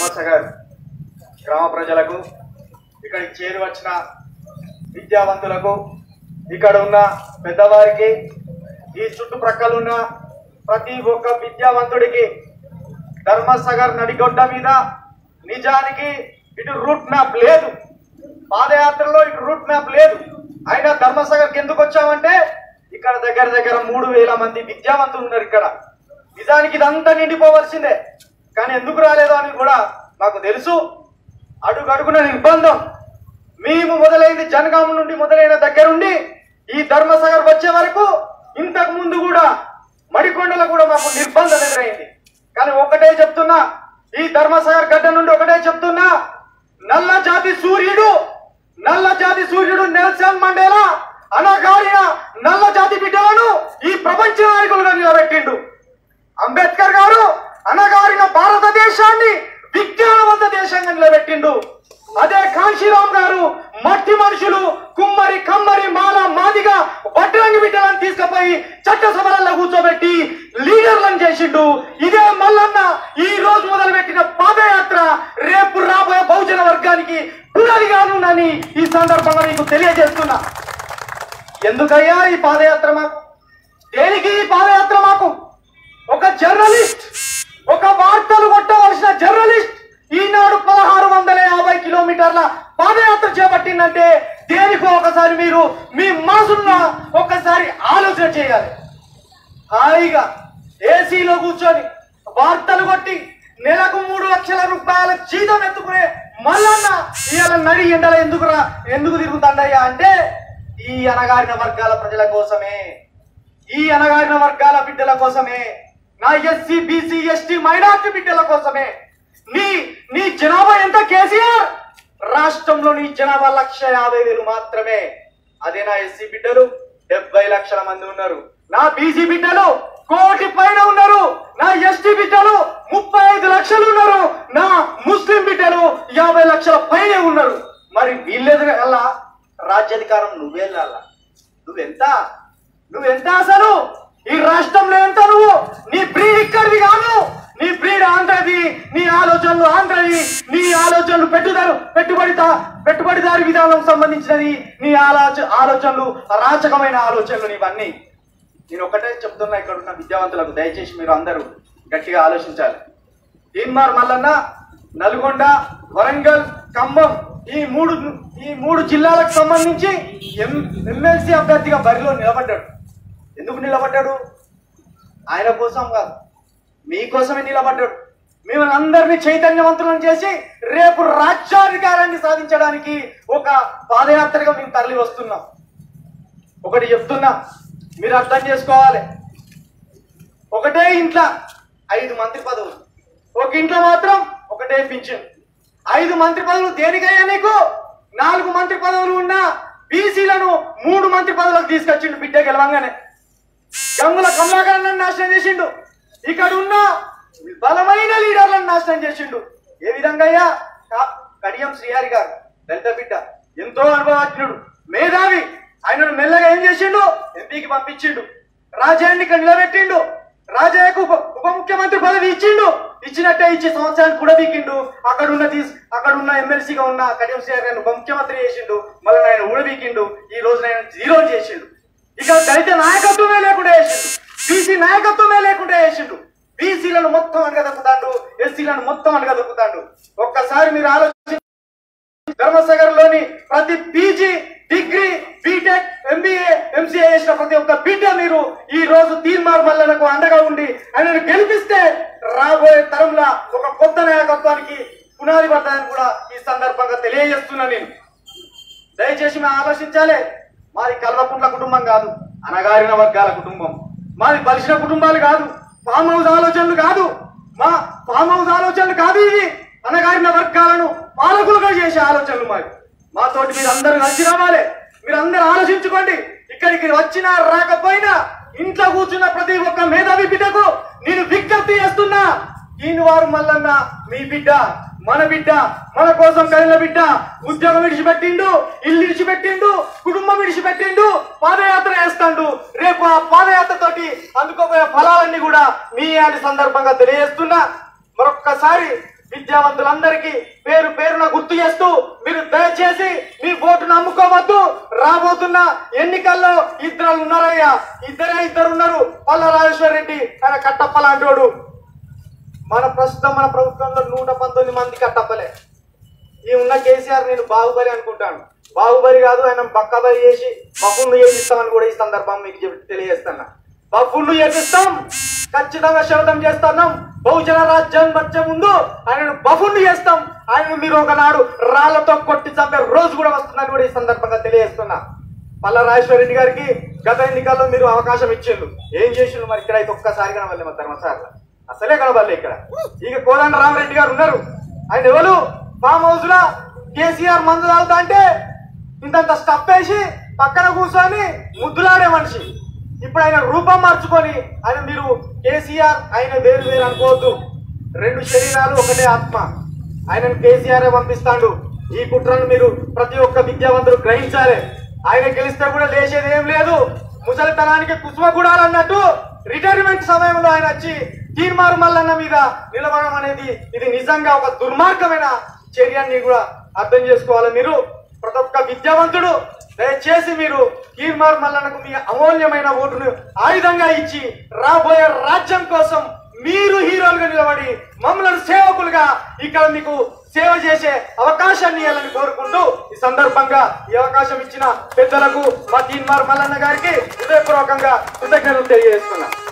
ధర్మసాగర్ గ్రామ ప్రజలకు ఇక్కడికి చేరి వచ్చిన విద్యావంతులకు ఇక్కడ ఉన్న పెద్దవారికి ఈ చుట్టుప్రక్కల ఉన్న ప్రతి ఒక్క విద్యావంతుడికి ధర్మసాగర్ నడిగొడ్డ మీద నిజానికి ఇటు రూట్ మ్యాప్ లేదు పాదయాత్రలో ఇటు రూట్ మ్యాప్ లేదు అయినా ధర్మసాగర్కి ఎందుకు వచ్చామంటే ఇక్కడ దగ్గర దగ్గర మూడు వేల మంది విద్యావంతులు ఉన్నారు ఇక్కడ నిజానికి ఇదంతా నిండిపోవలసిందే కానీ ఎందుకు రాలేదు అని కూడా మాకు తెలుసు అడుగడుగున నిర్బంధం మేము మొదలైంది జనగామ నుండి మొదలైన దగ్గరుండి ఈ ధర్మసాగర్ వచ్చే వరకు ఇంతకు ముందు కూడా మడికొండలో కూడా మాకు నిర్బంధం ఎదురైంది కానీ ఒకటే చెప్తున్నా ఈ ధర్మసాగర్ గడ్డ నుండి ఒకటే చెప్తున్నా నల్ల జాతి సూర్యుడు నల్ల జాతి సూర్యుడు నెల్సన్ మండేలా అనగారిన నల్ల జాతి బిడ్డలను ఈ ప్రపంచ నాయకులుగా నిలబెట్టిండు అంబేద్కర్ గారు అనగారిన భారతదేశాన్ని విజ్ఞానవంత దేశంగా నిలబెట్టిండు అదే కాంశీరామ్ గారు మట్టి మనుషులు కుమ్మరి కమ్మరి మాల మాదిగా వడ్రంగి బిడ్డలను తీసుకుపోయి చట్టసభలలో కూర్చోబెట్టి లీడర్లను చేసిండు ఇదే మల్లన్న ఈ రోజు మొదలుపెట్టిన పాదయాత్ర రేపు రాబోయే బహుజన వర్గానికి పునరిగానుందని ఈ సందర్భంగా మీకు తెలియజేస్తున్నా ఎందుకయ్యా ఈ పాదయాత్ర మాకు దేనికి ఈ పాదయాత్ర మాకు ఒక జర్నలిస్ట్ ఒక వార్తలు కొట్టవలసిన జర్నలిస్ట్ ఈనాడు పదహారు వందల యాభై కిలోమీటర్ల పాదయాత్ర చేపట్టిందంటే దేనికో ఒకసారి మీరు మీ మనసున్న ఒకసారి ఆలోచన చేయాలి హాయిగా ఏసీలో కూర్చొని వార్తలు కొట్టి నెలకు మూడు లక్షల రూపాయల జీతం ఎత్తుకునే మల్లన్న ఇవాళ నడి ఎండల ఎందుకు రా ఎందుకు తిరుగుతాడయ్యా అంటే ఈ అనగారిన వర్గాల ప్రజల కోసమే ఈ అనగారిన వర్గాల బిడ్డల కోసమే నా ఎస్సీ బీసీ ఎస్టీ మైనార్టీ బిడ్డల కోసమే నీ నీ జనాభా ఎంత కేసీఆర్ రాష్ట్రంలో నీ జనాభా లక్ష యాభై వేలు మాత్రమే అదే నా ఎస్సీ బిడ్డలు డెబ్బై లక్షల మంది ఉన్నారు నా బీసీ బిడ్డలు కోటి పైన ఉన్నారు నా ఎస్టీ బిడ్డలు ముప్పై ఐదు లక్షలు ఉన్నారు నా ముస్లిం బిడ్డలు యాభై లక్షల పైనే ఉన్నారు మరి వీళ్ళెదురల్లా రాజ్యాధికారం నువ్వెళ్ళాలా నువ్వెంత నువ్వెంత అసలు ఈ రాష్ట్రంలో ఎంత నువ్వు నీ బ్రీడ్ ఇక్కడిది కాదు నీ బ్రీడ్ ఆంధ్రది నీ ఆలోచనలు ఆంధ్రది నీ ఆలోచనలు పెట్టుదల పెట్టుబడిదా పెట్టుబడిదారి విధానం సంబంధించినది నీ ఆలోచ ఆలోచనలు అరాచకమైన ఆలోచనలు నీవన్నీ నేను ఒకటే చెప్తున్నా ఇక్కడ ఉన్న విద్యావంతులకు దయచేసి మీరు అందరూ గట్టిగా ఆలోచించాలి తీన్మార్ మల్లన్న నల్గొండ వరంగల్ ఖమ్మం ఈ మూడు ఈ మూడు జిల్లాలకు సంబంధించి ఎం ఎమ్మెల్సీ అభ్యర్థిగా బరిలో నిలబడ్డాడు ఎందుకు నిలబడ్డాడు ఆయన కోసం కాదు మీకోసమే నిలబడ్డాడు మిమ్మల్ని అందరినీ చైతన్యవంతులను చేసి రేపు రాజ్యాధికారాన్ని సాధించడానికి ఒక పాదయాత్రగా మేము తరలి వస్తున్నాం ఒకటి చెప్తున్నా మీరు అర్థం చేసుకోవాలి ఒకటే ఇంట్లో ఐదు మంత్రి పదవులు ఒక ఇంట్లో మాత్రం ఒకటే పింఛన్ ఐదు మంత్రి పదవులు దేనికయ్యా నీకు నాలుగు మంత్రి పదవులు ఉన్నా బీసీలను మూడు మంత్రి పదవులకు తీసుకొచ్చిండు బిడ్డ గెలవంగానే గంగుల కమలాకరణ నాశనం చేసిండు ఇక్కడ ఉన్న బలమైన లీడర్లను నాశనం చేసిండు ఏ విధంగా అయ్యా కా- కడియం శ్రీహరి గారు దళిత బిడ్డ ఎంతో అనుభవజ్ఞుడు మేధావి ఆయనను మెల్లగా ఏం చేసిండు ఎంపీకి పంపించిండు రాజాన్ని ఇక్కడ నిలబెట్టిండు రాజయ్యకు ఉప ఉప ముఖ్యమంత్రి పదవి ఇచ్చిండు ఇచ్చినట్టే ఇచ్చి సంవత్సరానికి కూడా బీకిండు అక్కడ ఉన్న తీస్ అక్కడ ఉన్న ఎమ్మెల్సీగా ఉన్న కడియం శ్రీహరి గారిని ఉప ముఖ్యమంత్రి చేసిండు మళ్ళీ ఆయన ఊడబీకిండు ఈ రోజు ఆయన జీరో చేసిండు ఇక దళిత నాయకత్వమే లేకుండా చేసిండు బీసీ నాయకత్వమే లేకుండా చేసిండు బీసీలను మొత్తం అనగదొక్కుతాడు ఎస్సీలను మొత్తం అనగదొక్కుతాడు ఒక్కసారి మీరు ఆలోచించి ధర్మసాగర్ లోని ప్రతి PG degree B Tech MBA MCA చేసిన ప్రతి ఒక్క బిడ్డ మీరు ఈ రోజు తీర్మార్ మల్లనకు అండగా ఉండి ఆయనను గెలిపిస్తే రాబోయే తరంలో ఒక కొత్త నాయకత్వానికి పునాది పడతాయని కూడా ఈ సందర్భంగా తెలియజేస్తున్నా నేను దయచేసి మేము ఆలోచించాలి మాది కల్వకుంట్ల కుటుంబం కాదు అనగారిన వర్గాల కుటుంబం మాది బలిసిన కుటుంబాలు కాదు ఫామ్ హౌస్ ఆలోచనలు కాదు మా ఫామ్ హౌస్ ఆలోచనలు కాదు ఇవి అనగారిన వర్గాలను పాలకులుగా చేసే ఆలోచనలు మాది మాతోటి మీరు అందరూ కలిసి రావాలి మీరు అందరూ ఆలోచించుకోండి ఇక్కడికి వచ్చినా రాకపోయినా ఇంట్లో కూర్చున్న ప్రతి ఒక్క మేధావి బిడ్డకు నేను విజ్ఞప్తి చేస్తున్నా ఈయన వారు మల్లన్న మీ బిడ్డ మన బిడ్డ మన కోసం కలిగిన బిడ్డ ఉద్యోగం విడిచిపెట్టిండు ఇల్లు విడిచిపెట్టిండు కుటుంబం విడిచిపెట్టిండు పాదయాత్ర చేస్తాడు రేపు ఆ పాదయాత్ర తోటి అందుకోబోయే ఫలాలన్నీ కూడా మీ ఆడి సందర్భంగా తెలియజేస్తున్నా మరొక్కసారి విద్యావంతులందరికీ పేరు పేరున గుర్తు చేస్తూ మీరు దయచేసి మీ ఓటును అమ్ముకోవద్దు రాబోతున్న ఎన్నికల్లో ఇద్దరు ఉన్నారయ్యా ఇద్దరే ఇద్దరు ఉన్నారు పల్ల రాజేశ్వర రెడ్డి ఆయన కట్టప్ప లాంటోడు మన ప్రస్తుతం మన ప్రభుత్వంలో నూట పంతొమ్మిది మంది కట్టప్పలే ఈ ఉన్న కేసీఆర్ నేను బాహుబలి అనుకుంటాను బాహుబలి కాదు ఆయన బక్కబలి చేసి బఫున్ను చేపిస్తామని కూడా ఈ సందర్భం మీకు చెప్ తెలియజేస్తున్నా బఫున్ను చేపిస్తాం ఖచ్చితంగా శబ్దం చేస్తున్నాం బహుజన రాజ్యం వచ్చే ముందు ఆయనను బఫున్ను చేస్తాం ఆయన మీరు ఒకనాడు రాళ్లతో కొట్టి చంపే రోజు కూడా వస్తుందని కూడా ఈ సందర్భంగా తెలియజేస్తున్నా పల్ల రాజేశ్వర రెడ్డి గారికి గత ఎన్నికల్లో మీరు అవకాశం ఇచ్చిండ్రు ఏం చేసిండ్రు మరి ఇక్కడ అయితే ఒక్కసారి కనబడలే మరి ధర్మసార్ల అసలే కనబడలే ఇక్కడ ఇక కోదండ రామరెడ్డి గారు ఉన్నారు ఆయన ఎవరు ఫామ్ హౌస్ లో కేసీఆర్ మందు తాగుతా అంటే ఇంతంత స్టప్ వేసి పక్కన కూర్చొని ముద్దులాడే మనిషి ఇప్పుడు ఆయన రూపం మార్చుకొని ఆయన మీరు కేసీఆర్ ఆయన వేరు వేరు అనుకోవద్దు రెండు శరీరాలు ఒకటే ఆత్మ ఆయనను కేసీఆర్ పంపిస్తాడు ఈ కుట్రను మీరు ప్రతి ఒక్క విద్యావంతులు గ్రహించాలి ఆయన గెలిస్తే కూడా లేచేది ఏం లేదు ముసలితనానికి కుసుమగుడాలు అన్నట్టు రిటైర్మెంట్ సమయంలో ఆయన వచ్చి తీర్మారు మల్లన్న మీద నిలబడడం అనేది ఇది నిజంగా ఒక దుర్మార్గమైన చర్యని కూడా అర్థం చేసుకోవాలి మీరు ప్రతి ఒక్క విద్యావంతుడు దయచేసి మీరు తీర్మారు మల్లన్నకు మీ అమూల్యమైన ఓటును ఆయుధంగా ఇచ్చి రాబోయే రాజ్యం కోసం మీరు హీరోలుగా నిలబడి మమ్మల్ని సేవకులుగా ఇక్కడ మీకు సేవ చేసే అవకాశాన్ని ఇవ్వాలని కోరుకుంటూ ఈ సందర్భంగా ఈ అవకాశం ఇచ్చిన పెద్దలకు మా తీన్మార్ మల్లన్న గారికి హృదయపూర్వకంగా కృతజ్ఞతలు తెలియజేస్తున్నా